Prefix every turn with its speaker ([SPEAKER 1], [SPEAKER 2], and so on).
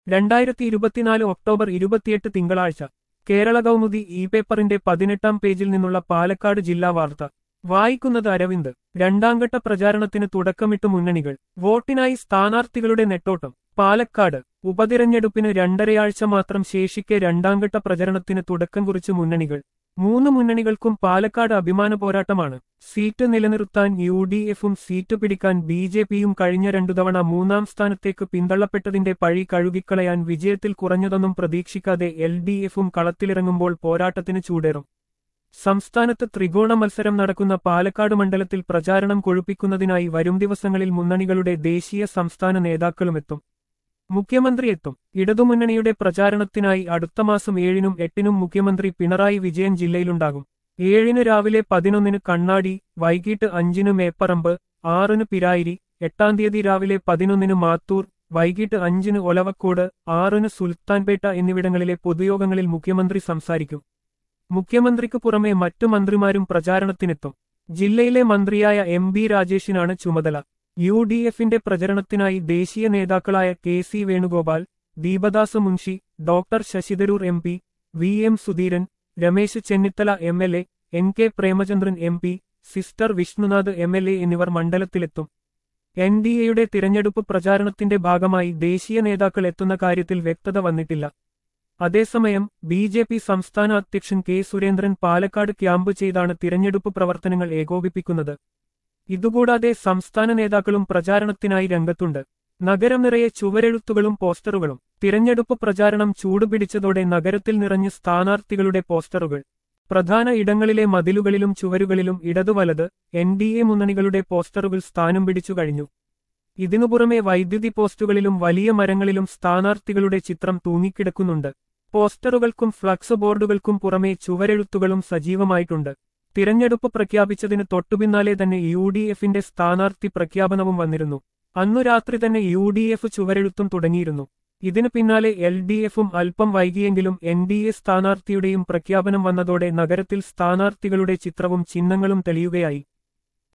[SPEAKER 1] രണ്ടായിരത്തി ഇരുപത്തിനാല് ഒക്ടോബർ ഇരുപത്തിയെട്ട് തിങ്കളാഴ്ച കേരള കൗമുദി ഇ പേപ്പറിന്റെ പതിനെട്ടാം പേജിൽ നിന്നുള്ള പാലക്കാട് ജില്ലാ വാർത്ത വായിക്കുന്നത് അരവിന്ദ് രണ്ടാംഘട്ട പ്രചാരണത്തിന് തുടക്കമിട്ട് മുന്നണികൾ വോട്ടിനായി സ്ഥാനാർത്ഥികളുടെ നെട്ടോട്ടം പാലക്കാട് ഉപതിരഞ്ഞെടുപ്പിന് രണ്ടരയാഴ്ച മാത്രം ശേഷിക്കെ രണ്ടാംഘട്ട പ്രചരണത്തിന് തുടക്കം കുറിച്ച് മുന്നണികൾ മൂന്ന് മുന്നണികൾക്കും പാലക്കാട് അഭിമാന പോരാട്ടമാണ് സീറ്റ് നിലനിർത്താൻ യു ഡി എഫും സീറ്റ് പിടിക്കാൻ ബി ജെ പിയും കഴിഞ്ഞ രണ്ടു തവണ മൂന്നാം സ്ഥാനത്തേക്ക് പിന്തള്ളപ്പെട്ടതിന്റെ പഴി കഴുകിക്കളയാൻ വിജയത്തിൽ കുറഞ്ഞതൊന്നും പ്രതീക്ഷിക്കാതെ എൽ ഡി എഫും കളത്തിലിറങ്ങുമ്പോൾ പോരാട്ടത്തിന് ചൂടേറും സംസ്ഥാനത്ത് ത്രികോണ മത്സരം നടക്കുന്ന പാലക്കാട് മണ്ഡലത്തിൽ പ്രചാരണം കൊഴുപ്പിക്കുന്നതിനായി വരും ദിവസങ്ങളിൽ മുന്നണികളുടെ ദേശീയ സംസ്ഥാന നേതാക്കളുമെത്തും മുഖ്യമന്ത്രി എത്തും ഇടതുമുന്നണിയുടെ പ്രചാരണത്തിനായി അടുത്ത മാസം ഏഴിനും എട്ടിനും മുഖ്യമന്ത്രി പിണറായി വിജയൻ ജില്ലയിലുണ്ടാകും ഏഴിന് രാവിലെ പതിനൊന്നിന് കണ്ണാടി വൈകിട്ട് അഞ്ചിന് മേപ്പറമ്പ് ആറിന് പിരായിരി എട്ടാം തീയതി രാവിലെ പതിനൊന്നിന് മാത്തൂർ വൈകിട്ട് അഞ്ചിന് ഒലവക്കോട് ആറിന് സുൽത്താൻപേട്ട എന്നിവിടങ്ങളിലെ പൊതുയോഗങ്ങളിൽ മുഖ്യമന്ത്രി സംസാരിക്കും മുഖ്യമന്ത്രിക്ക് പുറമെ മറ്റു മന്ത്രിമാരും പ്രചാരണത്തിനെത്തും ജില്ലയിലെ മന്ത്രിയായ എം ബി രാജേഷിനാണ് ചുമതല യു ഡി എഫിന്റെ പ്രചരണത്തിനായി ദേശീയ നേതാക്കളായ K C Venugopal Deepa Das Munshi doctor Shashi Tharoor M P V M Sudheeran Ramesh Chennithala M L A N K Premachandran M P സിസ്റ്റർ വിഷ്ണുനാഥ് എം എൽ എ എന്നിവർ മണ്ഡലത്തിലെത്തും എൻ ഡി എയുടെ തിരഞ്ഞെടുപ്പ് പ്രചാരണത്തിന്റെ ഭാഗമായി ദേശീയ നേതാക്കൾ എത്തുന്ന കാര്യത്തിൽ വ്യക്തത വന്നിട്ടില്ല അതേസമയം ബി ജെ പി സംസ്ഥാന അധ്യക്ഷൻ കെ സുരേന്ദ്രൻ പാലക്കാട് ക്യാമ്പ് ചെയ്താണ് തിരഞ്ഞെടുപ്പ് പ്രവർത്തനങ്ങൾ ഏകോപിപ്പിക്കുന്നത് ഇതുകൂടാതെ സംസ്ഥാന നേതാക്കളും പ്രചാരണത്തിനായി രംഗത്തുണ്ട് നഗരം നിറയെ ചുവരെഴുത്തുകളും പോസ്റ്ററുകളും തിരഞ്ഞെടുപ്പ് പ്രചാരണം ചൂടുപിടിച്ചതോടെ നഗരത്തിൽ നിറഞ്ഞ് സ്ഥാനാർത്ഥികളുടെ പോസ്റ്ററുകൾ പ്രധാന ഇടങ്ങളിലെ മതിലുകളിലും ചുവരുകളിലും ഇടതുവലത് എൻ ഡി എ മുന്നണികളുടെ പോസ്റ്ററുകൾ സ്ഥാനം പിടിച്ചു കഴിഞ്ഞു ഇതിനു പുറമെ വൈദ്യുതി പോസ്റ്റുകളിലും വലിയ മരങ്ങളിലും സ്ഥാനാർത്ഥികളുടെ ചിത്രം തൂങ്ങിക്കിടക്കുന്നുണ്ട് പോസ്റ്ററുകൾക്കും ഫ്ലക്സ് ബോർഡുകൾക്കും പുറമെ ചുവരെഴുത്തുകളും സജീവമായിട്ടുണ്ട് തിരഞ്ഞെടുപ്പ് പ്രഖ്യാപിച്ചതിന് തൊട്ടുപിന്നാലെ തന്നെ യു ഡി എഫിന്റെ സ്ഥാനാർത്ഥി പ്രഖ്യാപനവും വന്നിരുന്നു അന്നു രാത്രി തന്നെ യു ഡി എഫ് ചുവരെഴുത്തും തുടങ്ങിയിരുന്നു ഇതിനു പിന്നാലെ എൽ ഡി എഫും അല്പം വൈകിയെങ്കിലും എൻ ഡി എ സ്ഥാനാർത്ഥിയുടെയും പ്രഖ്യാപനം വന്നതോടെ നഗരത്തിൽ സ്ഥാനാർത്ഥികളുടെ ചിത്രവും ചിഹ്നങ്ങളും തെളിയുകയായി